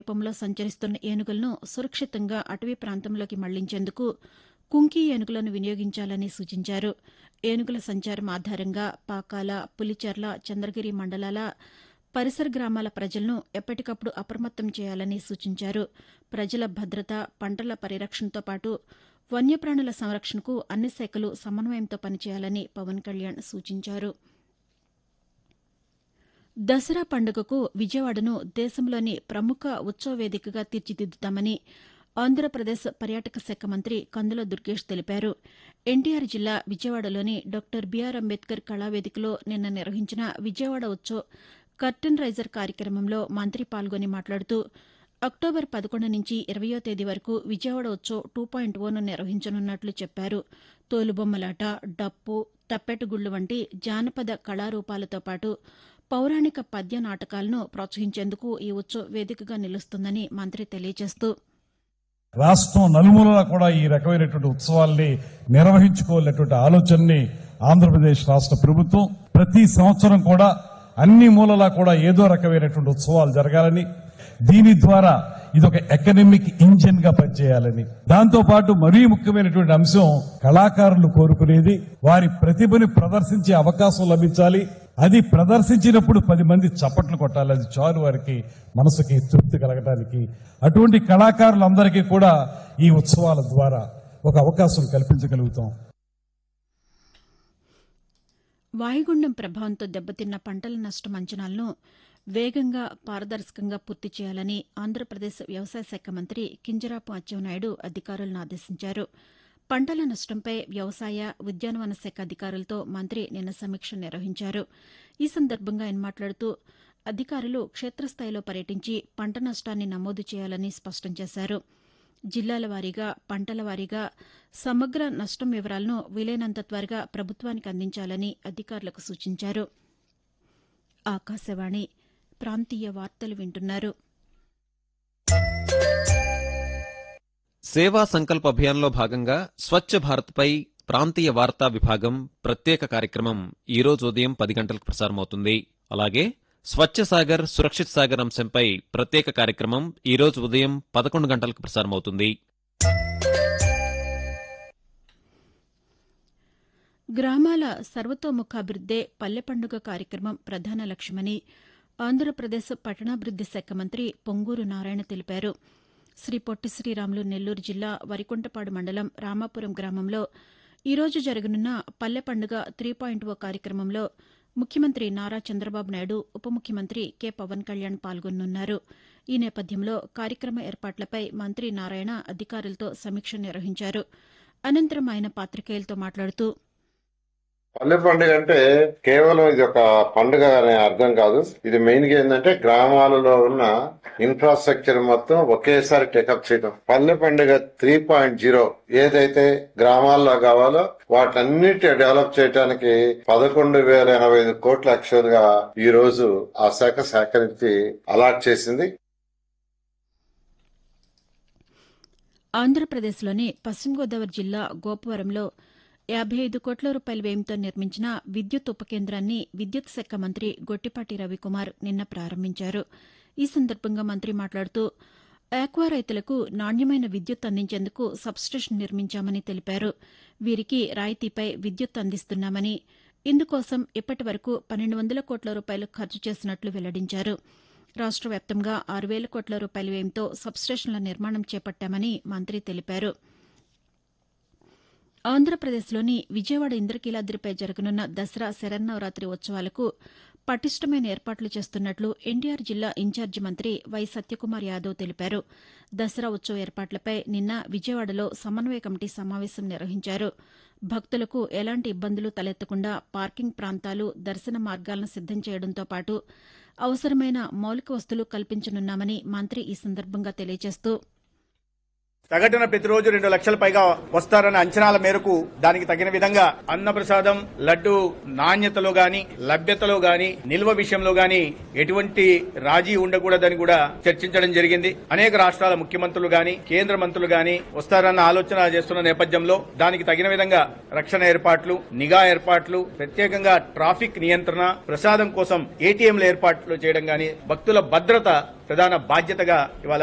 రూపంలో సంచరిస్తున్న ఏనుగులను సురక్షితంగా అటవీ ప్రాంతంలోకి మళ్లించేందుకు కుంకి ఏనుగులను వినియోగించాలని సూచించారు ఏనుగుల సంచారం ఆధారంగా పాకాల పులిచెర్ల చంద్రగిరి మండలాల పరిసర గ్రామాల ప్రజలను ఎప్పటికప్పుడు అప్రమత్తం చేయాలని సూచించారు ప్రజల భద్రత పంటల పరిరక్షణతో పాటు వన్యప్రాణుల సంరక్షణకు అన్ని శాఖలు సమన్వయంతో పనిచేయాలని పవన్ కళ్యాణ్ సూచించారు దసరా పండుగకు విజయవాడను దేశంలోని ప్రముఖ ఉత్సవ వేదికగా తీర్చిదిద్దుతామని ఆంధ్రప్రదేశ్ పర్యాటక శాఖ మంత్రి కందుల దుర్గేష్ తెలిపారు ఎన్టీఆర్ జిల్లా విజయవాడలోని డాక్టర్ బీఆర్ అంబేద్కర్ కళావేదికలో నిన్న నిర్వహించిన విజయవాడ ఉత్సవ్ కర్టన్ రైజర్ కార్యక్రమంలో మంత్రి పాల్గొని మాట్లాడుతూ అక్టోబర్ పదకొండు నుంచి ఇరవయో తేదీ వరకు Vijayawada Utsav two point oh నిర్వహించనున్నట్లు చెప్పారు తోలుబొమ్మలాట డప్పు తప్పెటగుళ్లు వంటి జానపద కళారూపాలతో పాటు పౌరాణిక పద్య నాటకాలను ప్రోత్సహించేందుకు ఈ ఉత్సవ్ వేదికగా నిలుస్తుందని మంత్రి తెలియజేస్తూ రాష్ట్రం నలుమూలలా కూడా ఈ రకమైనటువంటి ఉత్సవాల్ని నిర్వహించుకోవాలనేటువంటి ఆలోచనని ఆంధ్రప్రదేశ్ రాష్ట్ర ప్రభుత్వం ప్రతి సంవత్సరం కూడా అన్ని మూలలా కూడా ఏదో రకమైనటువంటి ఉత్సవాలు జరగాలని దీని ద్వారా ఇది ఒక ఎకనమిక్ ఇంజిన్ గా పనిచేయాలని దాంతో పాటు మరీ ముఖ్యమైనటువంటి అంశం కళాకారులు కోరుకునేది వారి ప్రతిభని ప్రదర్శించే అవకాశం లభించాలి అది ప్రదర్శించినప్పుడు పది మంది చప్పట్లు కొట్టాలి అది చాలు వారికి మనసుకి తృప్తి కలగటానికి అటువంటి కళాకారులందరికీ కూడా ఈ ఉత్సవాల ద్వారా ఒక అవకాశం కల్పించగలుగుతాం వాయుగుండం ప్రభావంతో దెబ్బతిన్న పంటల నష్టం అంచనాలను వేగంగా పారదర్శకంగా పూర్తి చేయాలని ఆంధ్రప్రదేశ్ వ్యవసాయ శాఖ మంత్రి కింజరాపు అచ్చెన్నాయుడు అధికారులను ఆదేశించారు పంటల నష్టంపై వ్యవసాయ ఉద్యానవన శాఖ అధికారులతో మంత్రి నిన్న సమీక్ష నిర్వహించారు ఈ సందర్భంగా ఆయన మాట్లాడుతూ అధికారులు క్షేత్రస్థాయిలో పర్యటించి పంట నష్టాన్ని నమోదు చేయాలని స్పష్టం చేశారు జిల్లాల వారీగా పంటల వారీగా సమగ్ర నష్టం వివరాలను వీలైనంత త్వరగా ప్రభుత్వానికి అందించాలని అధికారులకు సూచించారు ఆకాశవాణి ప్రాంతీయ వార్తలు వింటున్నారు సేవా సంకల్ప అభియాన్లో భాగంగా స్వచ్ఛ భారత్పై ప్రాంతీయ వార్తా విభాగం ప్రత్యేక కార్యక్రమం ఈ రోజు ఉదయం పది గంటలకు ప్రసారమవుతుంది అలాగే స్వచ్ఛ సాగర్ సురక్షిత్ సాగర్ అంశంపై ప్రత్యేక కార్యక్రమం ఈ రోజు ఉదయం పదకొండు గంటలకు ప్రసారమవుతుంది గ్రామాల సర్వతోముఖాభివృద్దే పల్లె పండుగ కార్యక్రమం ప్రధాన లక్ష్యమని ఆంధ్రప్రదేశ్ పట్టణాభివృద్ది శాఖ మంత్రి పొంగూరు నారాయణ తెలిపారు శ్రీ పొట్టి శ్రీరాములు నెల్లూరు జిల్లా వరికుంటపాడు మండలం రామాపురం గ్రామంలో ఈరోజు జరగనున్న పల్లె పండుగ త్రీ పాయింట్ ఓ కార్యక్రమంలో ముఖ్యమంత్రి నారా చంద్రబాబు నాయుడు ఉప ముఖ్యమంత్రి కె పవన్ కళ్యాణ్ పాల్గొనున్నారు ఈ నేపథ్యంలో కార్యక్రమ ఏర్పాట్లపై మంత్రి నారాయణ అధికారులతో సమీక్ష నిర్వహించారు అనంతరం ఆయన పాతికేయులతో మాట్లాడుతూ పల్లె పండుగ అంటే కేవలం ఇది ఒక పండుగ అనే అర్థం కాదు ఇది మెయిన్ గా ఏంటంటే గ్రామాలలో ఉన్న ఇన్ఫ్రాస్ట్రక్చర్ మొత్తం ఒకేసారి టేకప్ చేయడం పల్లె పండుగ త్రీ పాయింట్ జీరో ఏదైతే గ్రామాల్లో కావాలో వాటన్నిటి డెవలప్ చేయడానికి పదకొండు వేల ఎనభై ఐదు కోట్ల యాక్చువల్ గా ఈ రోజు ఆ శాఖ సేకరించి అలాట్ చేసింది ఆంధ్రప్రదేశ్లోని పశ్చిమ గోదావరి జిల్లా గోపవరంలో యాభై ఐదు కోట్ల రూపాయల వ్యయంతో నిర్మించిన విద్యుత్ ఉపకేంద్రాన్ని విద్యుత్ శాఖ మంత్రి గొట్టిపాటి రవికుమార్ నిన్న ప్రారంభించారు ఈ సందర్భంగా మంత్రి మాట్లాడుతూ ఆక్వా రైతులకు నాణ్యమైన విద్యుత్ అందించేందుకు సబ్స్టేషన్ నిర్మించామని తెలిపారు వీరికి రాయితీపై విద్యుత్ అందిస్తున్నామని ఇందుకోసం ఇప్పటి వరకు పన్నెండు వందల కోట్ల రూపాయలు ఖర్చు చేసినట్లు వెల్లడించారు రాష్ట్ర వ్యాప్తంగా ఆరు వేల కోట్ల రూపాయల వ్యయంతో సబ్స్టేషన్ల నిర్మాణం చేపట్టామని మంత్రి తెలిపారు ఆంధ్రప్రదేశ్లోని విజయవాడ ఇంద్రకీలాద్రిపై జరగనున్న దసరా శరన్నవరాత్రి ఉత్సవాలకు పటిష్టమైన ఏర్పాట్లు చేస్తున్నట్లు ఎన్టీఆర్ జిల్లా ఇన్ఛార్జి మంత్రి వై సత్యకుమార్ యాదవ్ తెలిపారు దసరా ఉత్సవ ఏర్పాట్లపై నిన్న విజయవాడలో సమన్వయ కమిటీ సమావేశం నిర్వహించారు భక్తులకు ఎలాంటి ఇబ్బందులు తలెత్తకుండా పార్కింగ్ ప్రాంతాలు దర్శన మార్గాలను సిద్దం చేయడంతో పాటు అవసరమైన మౌలిక వస్తువులు కల్పించనున్నామని మంత్రి ఈ సందర్భంగా తెలియజేస్తూ సగటున ప్రతిరోజు రెండు లక్షల పైగా వస్తారన్న అంచనాల మేరకు దానికి తగిన విధంగా అన్నప్రసాదం లడ్డు నాణ్యతలో గాని లభ్యతలో గాని నిల్వ విషయంలో గాని ఎటువంటి రాజీ ఉండకూడదని కూడా చర్చించడం జరిగింది అనేక రాష్ట్రాల ముఖ్యమంత్రులు గాని కేంద్ర మంత్రులు గాని వస్తారన్న ఆలోచన చేస్తున్న నేపథ్యంలో దానికి తగిన విధంగా రక్షణ ఏర్పాట్లు నిఘా ఏర్పాట్లు ప్రత్యేకంగా ట్రాఫిక్ నియంత్రణ ప్రసాదం కోసం ఏటీఎంల ఏర్పాట్లు చేయడం గాని భక్తుల భద్రత ప్రధాన బాధ్యతగా ఇవాళ